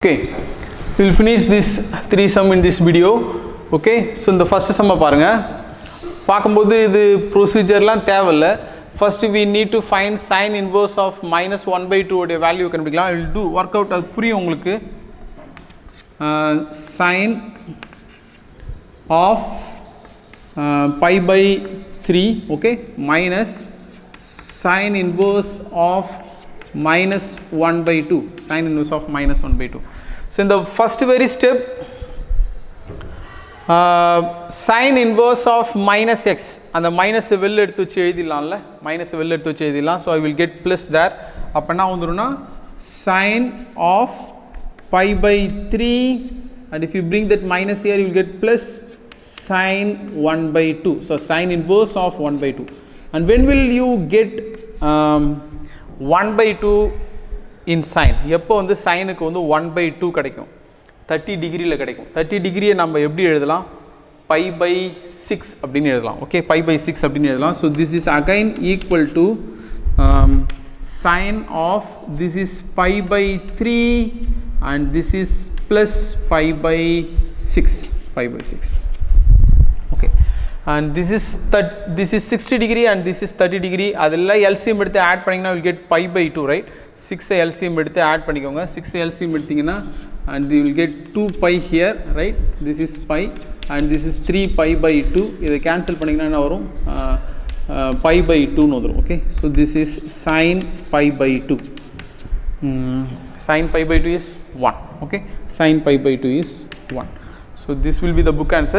Okay, we'll finish this three sum in this video. Okay, so இந்த first sum பாருங்க பார்க்கும்போது இது ப்ரொசீஜர்லாம் தேவையில்ல first we need to find sin inverse of minus 1 by 2 உடைய value கண்டுபிடிக்கலாம் I will do work out அது புரியும் உங்களுக்கு sin of uh, pi by 3 okay minus sin inverse of minus 1 by 2 sin inverse of minus 1 by 2 so in the first very step uh, sin inverse of minus x அந்த minus வெளில எடுத்து வச்சு எழுதிடலாம்ல minus வெளில எடுத்து வச்சு எழுதிடலாம் so I will get plus there அப்போ என்ன வந்துடும்னா sin of pi by 3 and if you bring that minus here you will get plus sin 1 by 2 so sin inverse of 1 by 2 and when will you get um, 1 by 2 in sin எப்போ வந்து சைனுக்கு வந்து 1 by 2 கிடைக்கும் thirty டிகிரியில் கிடைக்கும் thirty டிகிரியை நம்ம எப்படி எழுதலாம் பை பை சிக்ஸ் அப்படின்னு எழுதலாம் ஓகே பை பை சிக்ஸ் அப்படின்னு எழுதலாம் so this is again equal to sine of this is pi by 3 and this is plus pi by 6 pi by 6 okay and this is that this is 60 degree and this is 30 degree அதெல்லாம் LCM எடுத்து add பண்ணிங்கன்னா will get pi by 2 right 6 LCM எடுத்து add பண்ணிக்கோங்க 6 LCM எடுத்தீங்கன்னா and you will get 2 pi here right this is pi and this is 3 pi by 2 இதை cancel பண்ணிங்கன்னா என்ன வரும் uh, uh, pi by 2 னு வந்துரும் okay so this is sin pi by 2 mm, sin pi by 2 is 1 okay sin pi by 2 is 1 so this will be the book answer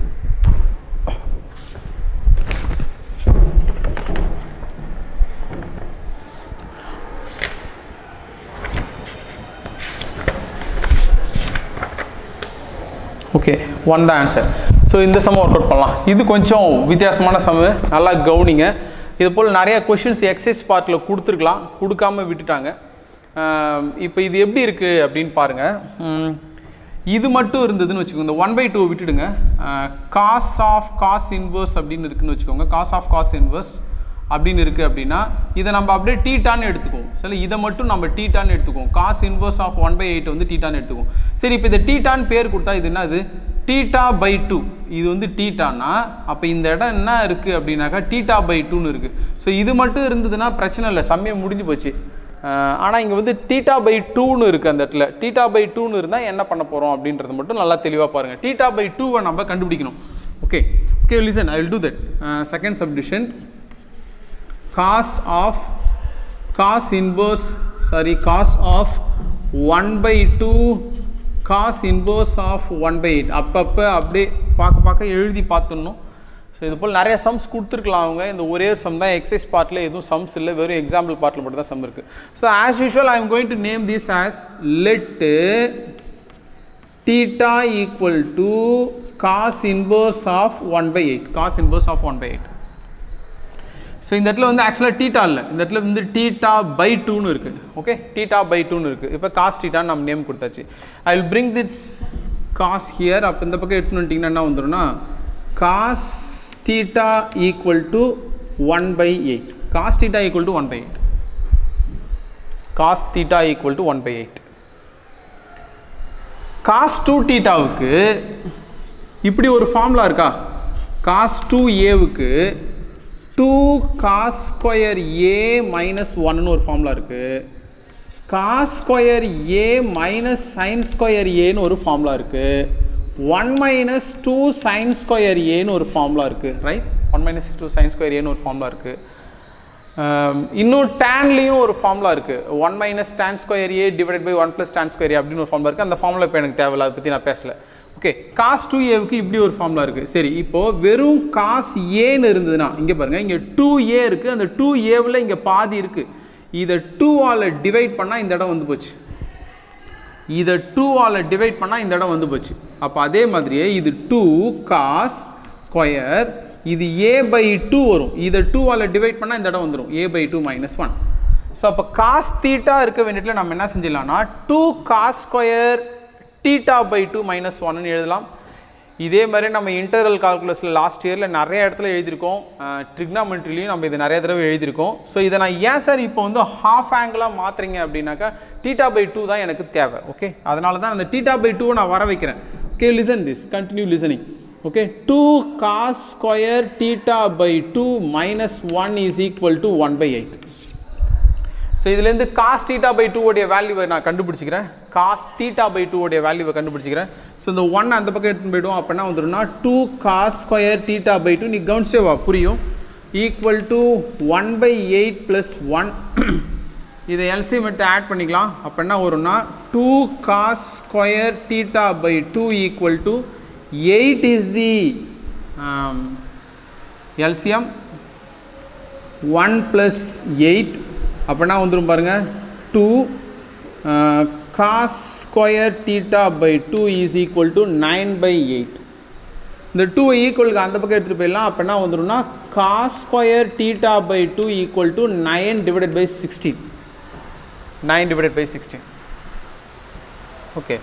okay one the answer so இந்த sum work out பண்ணலாம் இது கொஞ்சம் வித்தியாசமான some நல்லா கவனிங்க இது போல் நிறைய questions exercise பார்ட்டில் கொடுத்துருக்கலாம் கொடுக்காம விட்டுட்டாங்க இப்போ இது எப்படி இருக்குது அப்படின்னு பாருங்கள் இது மட்டும் இருந்ததுன்னு வச்சுக்கோங்க இந்த ஒன் பை டூ விட்டுடுங்க காஸ் ஆஃப் காஸ் இன்வர்ஸ் அப்படின்னு இருக்குன்னு வச்சுக்கோங்க காஸ் ஆஃப் காஸ் இன்வர்ஸ் அப்படின்னு இருக்குது அப்படின்னா இதை நம்ம அப்படியே டீட்டான்னு எடுத்துக்குவோம் சரி இதை மட்டும் நம்ம டீட்டான்னு எடுத்துக்குவோம் cos inverse of one by eight வந்து டீட்டான்னு எடுத்துக்குவோம் சரி இப்போ இந்த டீட்டான்னு பேர் கொடுத்தா இது என்னது டீட்டா பை டூ இது வந்து டீட்டானா அப்போ இந்த இடம் என்ன இருக்குது அப்படின்னாக்கா டீட்டா பை டூன்னு இருக்குது ஸோ இது மட்டும் இருந்ததுன்னா பிரச்சனை இல்லை சமயம் முடிஞ்சு போச்சு ஆனால் இங்கே வந்து டீட்டா பை டூன்னு இருக்குது அந்த இடத்துல டீட்டா பை டூன்னு இருந்தால் என்ன பண்ண போகிறோம் அப்படின்றது மட்டும் நல்லா தெளிவாக பாருங்கள் டீட்டா பை டூவை நம்ம கண்டுபிடிக்கணும் okay okay listen I will do that second substitution cos of cos inverse sorry cos of 1 by 2 cos inverse of 1 by 8 அப்பப்போ அப்படியே பார்க்க பார்க்க எழுதி பார்த்துடணும் ஸோ இது போல் நிறைய சம்ஸ் கொடுத்துருக்கலாம் அவங்க இந்த ஒரே ஒரு சம் தான் எக்ஸசைஸ் பார்ட்டில் எதுவும் சம்ஸ் இல்லை வெறும் எக்ஸாம்பிள் பார்ட்டில் மட்டும் தான் சம் இருக்குது so as usual I am going to name this as let theta equal to cos inverse of one by eight cos inverse of one by eight so இந்த இடத்துல வந்து ஆக்சுவலாக டீட்டா இல்லை இந்த இடத்துல வந்து டீட்டா பை டூன்னு இருக்குது ஓகே டீட்டா பை டூன்னு இருக்குது இப்போ காஸ் டீட்டான்னு நம்ம நேம் கொடுத்தாச்சு I will bring this cos here அப்போ இந்த பக்கம் எடுத்துன்னு வந்துட்டிங்கன்னா என்ன வந்துடும்னா cos theta equal to one by eight cos theta equal to one by eight cos theta equal to one by eight cos two டீட்டாவுக்கு இப்படி ஒரு ஃபார்முலா இருக்கா காஸ் டூ ஏவுக்கு two cos square A minus ஒன்னு ஒரு formula இருக்குது cos square A minus sine square ஏன்னு ஒரு ஃபார்முலா இருக்குது one minus two sine square ஏன்னு ஒரு ஃபார்முலா இருக்குது right one minus two sine square ஏன்னு ஒரு ஃபார்முலா இருக்குது இன்னும் டேன்லேயும் ஒரு ஃபார்முலா இருக்குது one minus tan square A divide by one plus tan square A அப்படின்னு ஒரு ஃபார்முலா இருக்குது அந்த ஃபார்முலா இப்போ எனக்கு தேவையில்ல அதை பற்றி நான் பேசலை ஓகே காஸ் டூ ஏவுக்கு இப்படி ஒரு ஃபார்முலா இருக்குது சரி இப்போது வெறும் காஸ் ஏன்னு இருந்ததுன்னா இங்கே பாருங்கள் இங்கே டூ ஏ இருக்குது அந்த டூ ஏவில் இங்கே பாதி இருக்குது இதை டூவால் டிவைட் பண்ணால் இந்த இடம் வந்து போச்சு இதை டூவால் டிவைட் பண்ணால் இந்த இடம் வந்து போச்சு அப்போ அதே மாதிரியே இது டூ காஸ் ஸ்கொயர் இது ஏ பை டூ வரும் இதை டூவால் டிவைட் பண்ணால் இந்த இடம் வந்துடும் A by two minus one so அப்போ காஸ் தீட்டா இருக்க வேண்டியதில் நம்ம என்ன செஞ்சிடலாம்னா two cos square theta by two minus ஒன்னு எழுதலாம் இதே மாதிரி நம்ம இன்டர்வல் கால்குலஸில் லாஸ்ட் இயரில் நிறைய இடத்துல எழுதியிருக்கோம் ட்ரிக்னாமெண்ட்ரிலையும் நம்ம இது நிறைய தடவை எழுதியிருக்கோம் ஸோ இதை நான் ஏன் சார் இப்போ வந்து ஹாஃப் ஆங்கிளாக மாற்றுறீங்க அப்படின்னாக்கா டீட்டா பை டூ தான் எனக்கு தேவை ஓகே அதனால தான் அந்த டீட்டா பை டூவை நான் வர வைக்கிறேன் okay listen this continue listening okay two cos square theta by two minus one is equal to one by eight so இதுலேருந்து காஸ் தீட்டா பை டூ உடைய வேல்யூவை நான் கண்டுபிடிச்சிக்கிறேன் காஸ் தீட்டா பை டூ உடைய வேல்யூவை கண்டுபிடிச்சிக்கிறேன் ஸோ இந்த ஒன் அந்த பக்கம் எடுத்துன்னு போய்டுவோம் அப்படின்னா வந்துடும்னா two cos square theta by two நீ கவனிச்சே வா புரியும் equal to one by eight plus one இதை எல்சிஎம் எடுத்து ஆட் பண்ணிக்கலாம் அப்போ என்ன வரும்னா two cos square theta by two equal to eight is the LCM one plus eight அப்படின்னா வந்துடும் பாருங்கள் two cos square theta by two is equal to nine by eight இந்த டூ ஈக்குவலுக்கு அந்த பக்கம் எடுத்துகிட்டு போயிடலாம் அப்படின்னா வந்துடும்னா cos square theta by two equal to nine divided by sixteen nine divided by sixteen okay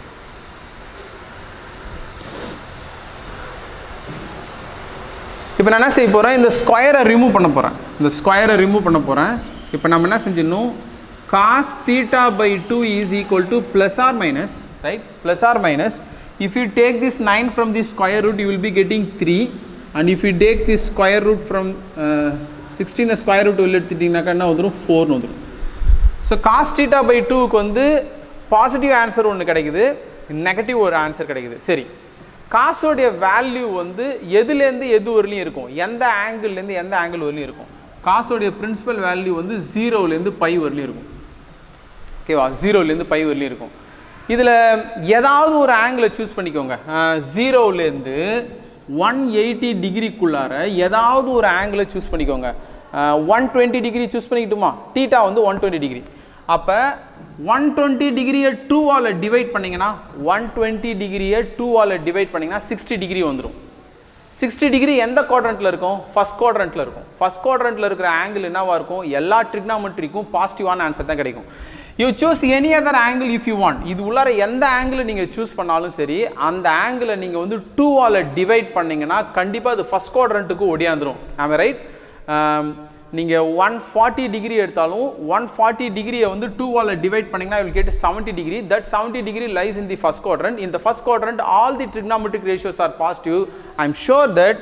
இப்போ நான் என்ன செய்ய போகிறேன் இந்த ஸ்கொயரை ரிமூவ் பண்ண போகிறேன் இந்த ஸ்கொயரை ரிமூவ் பண்ண போகிறேன் இப்போ நம்ம என்ன செஞ்சிடணும் cos theta by two is equal to plus or minus right plus or minus if you take this nine from the square root you will be getting three and if you take this square root from sixteen square root வெளில எடுத்துட்டிங்கனாக்கா என்ன வந்துடும் ஃபோர்னு வந்துடும் so cos theta by டூக்கு வந்து positive answer ஒன்று கிடைக்குது நெகட்டிவ் ஒரு ஆன்சர் கிடைக்குது சரி காசோடைய வேல்யூ வந்து எதுலேருந்து எது வரலையும் இருக்கும் எந்த ஆங்கிள்லேருந்து எந்த ஆங்கிள் வரலையும் இருக்கும் காசோடைய பிரின்சிபல் வேல்யூ வந்து ஜீரோலேருந்து பை வரலையும் இருக்கும் ஓகேவா ஜீரோலேருந்து பை வரலையும் இருக்கும் இதில் ஏதாவது ஒரு ஆங்கிளை சூஸ் பண்ணிக்கோங்க ஜீரோலேருந்து ஒன் எயிட்டி டிகிரிக்குள்ளார ஏதாவது ஒரு ஆங்கிளை சூஸ் பண்ணிக்கோங்க ஒன் டுவெண்ட்டி டிகிரி சூஸ் பண்ணிக்கிட்டுமா டீட்டா வந்து ஒன் டுவெண்ட்டி டிகிரி அப்போ ஒன் டுவெண்ட்டி டிகிரியை டூவால் டிவைட் பண்ணிங்கன்னா ஒன் டுவெண்ட்டி டிகிரியை டூவால் டிவைட் பண்ணிங்கன்னா சிக்ஸ்டி டிகிரி வந்துடும் சிக்ஸ்டி டிகிரி எந்த குவாட்ரண்ட்டில் இருக்கும் ஃபஸ்ட் குவாட்ரண்ட்டில் இருக்கும் ஃபஸ்ட் குவாட்ரண்ட்டில் இருக்கிற ஆங்கிள் என்னவாக இருக்கும் எல்லா ட்ரிக்னாமெட்ரிக்கும் பாசிட்டிவான ஆன்சர் தான் கிடைக்கும் you choose any other angle if you want இது உள்ளார எந்த ஆங்கிள் நீங்கள் சூஸ் பண்ணாலும் சரி அந்த ஆங்கிளை நீங்கள் வந்து டூவால் டிவைட் பண்ணிங்கன்னா கண்டிப்பாக அது ஃபஸ்ட் குவாட்ரண்ட்டுக்கு ஒடியாந்துடும் ஆம் ரைட் நீங்கள் ஒன் ஃபார்ட்டி டிகிரி எடுத்தாலும் ஒன் ஃபார்ட்டி டிகிரியை வந்து டூவால் டிவைட் பண்ணிங்கன்னா will get seventy degree that seventy degree lies in the first quadrant இந்த first quadrant all the trigonometric ratios are positive I am sure that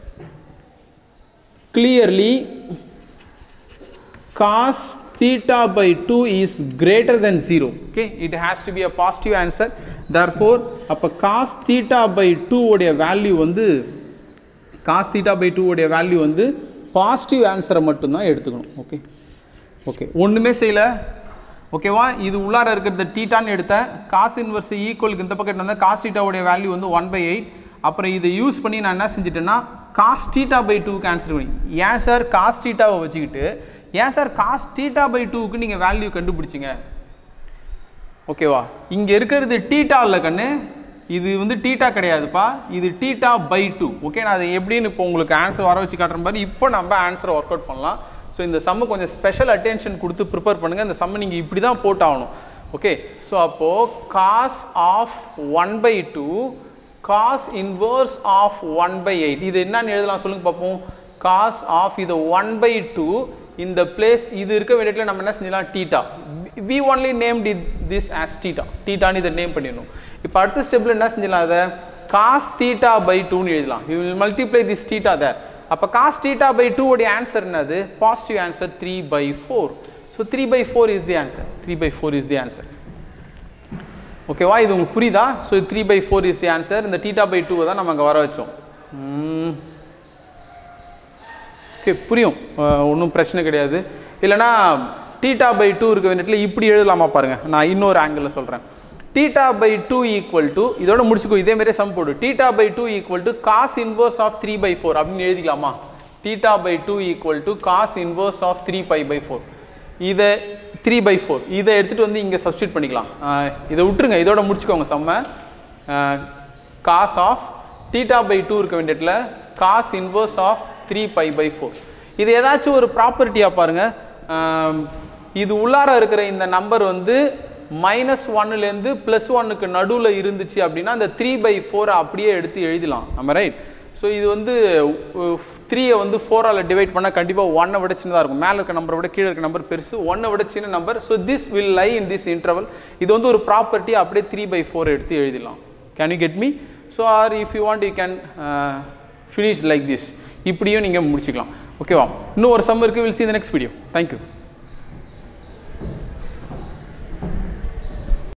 clearly cos theta by 2 is greater than 0 okay it has to be a positive answer therefore அப்போ cos theta by 2 உடைய value வந்து cos theta by 2 உடைய value வந்து positive ஆன்சரை மட்டும்தான் எடுத்துக்கணும் okay okay ஒன்றுமே செய்யல ஓகேவா இது உள்ளார இருக்கிறத டீட்டான்னு எடுத்தேன் காஸ் இன்வர்ஸ் ஈக்குவலுக்கு இந்த பக்கம் இருந்தால் காஸ் டீட்டாவுடைய வேல்யூ வந்து ஒன் பை எயிட் அப்புறம் இதை யூஸ் பண்ணி நான் என்ன செஞ்சுட்டேன்னா காஸ் டீட்டா பை டூக்கு ஆன்சர் பண்ணி ஏன் சார் காஸ் டீட்டாவை வச்சுக்கிட்டு ஏன் சார் காஸ் டீட்டா பை டூக்கு நீங்கள் வேல்யூ கண்டுபிடிச்சிங்க ஓகேவா இங்கே இருக்கிறது டீட்டா இல்லை கண்ணு இது வந்து டீட்டா கிடையாதுப்பா இது டீட்டா பை டூ ஓகே நான் அதை எப்படின்னு இப்போ உங்களுக்கு ஆன்சர் வர வச்சு காட்டுற மாதிரி இப்போ நம்ம ஆன்சரை ஒர்க் அவுட் பண்ணலாம் ஸோ இந்த சம்மு கொஞ்சம் ஸ்பெஷல் அட்டென்ஷன் கொடுத்து ப்ரிப்பேர் பண்ணுங்கள் இந்த சம்மு நீங்கள் இப்படி தான் போட்டாகணும் ஓகே ஸோ அப்போது cos of one by two cos inverse of one by eight இது என்னன்னு எழுதலாம் சொல்லுங்க பார்ப்போம் காஸ் ஆஃப் இது ஒன் பை டூ இந்த பிளேஸ் இது இருக்க வேண்டியதுல நம்ம என்ன செஞ்சலாம் theta we only named this as theta டீட்டான்னு இதை நேம் பண்ணிடணும் இப்போ அடுத்த ஸ்டெப்பில் என்ன செஞ்சலாம் அதை காஸ் தீட்டா பை டூன்னு எழுதலாம் you will multiply this theta there அப்போ காஸ் டீட்டா பை டூ உடைய ஆன்சர் என்னது positive answer three by four so three by four is the answer three by four is the answer ஓகேவா இது உங்களுக்கு புரியுதா so three by four is the answer இந்த theta by டூவை தான் நம்ம அங்கே வர வச்சோம் ஓகே புரியும் ஒன்றும் பிரச்சனை கிடையாது இல்லைனா டீட்டா பை டூ இருக்க வேண்டியத்தில் இப்படி எழுதலாமா பாருங்கள் நான் இன்னொரு ஆங்கிளில் சொல்கிறேன் theta by two equal to இதோட முடிச்சுக்கோ இதே மாதிரியே சம் போடு theta by two equal to cos inverse of three by four அப்படின்னு எழுதிக்கலாமா theta by two equal to cos inverse of three by by four இதை த்ரீ பை ஃபோர் இதை எடுத்துகிட்டு வந்து இங்கே சப்ஸ்டியூட் பண்ணிக்கலாம் இதை விட்டுருங்க இதோட முடிச்சுக்கோங்க செம்ம cos of theta by two இருக்க வேண்டியதுல cos inverse of three by by four இது ஏதாச்சும் ஒரு ப்ராப்பர்ட்டியாக பாருங்கள் இது உள்ளார இருக்கிற இந்த நம்பர் வந்து மைனஸ் ஒன்னுலேருந்து ப்ளஸ் ஒன்னுக்கு நடுவில் இருந்துச்சு அப்படின்னா அந்த த்ரீ பை ஃபோரை அப்படியே எடுத்து எழுதலாம் நம்ம ரைட் ஸோ இது வந்து த்ரீயை வந்து ஃபோரால் டிவைட் பண்ணால் கண்டிப்பாக ஒன்னை விட சின்னதாக இருக்கும் மேலே இருக்க நம்பரை விட கீழே இருக்க நம்பர் பெருசு ஒன்னை விட சின்ன number so this will lie in this interval இது வந்து ஒரு ப்ராப்பர்ட்டி அப்படியே த்ரீ பை ஃபோர் எடுத்து எழுதிடலாம் can you get me so or if you want you can finish like this இப்படியும் நீங்கள் முடிச்சுக்கலாம் ஓகேவா இன்னும் ஒரு சம் இருக்குது will see the next video thank you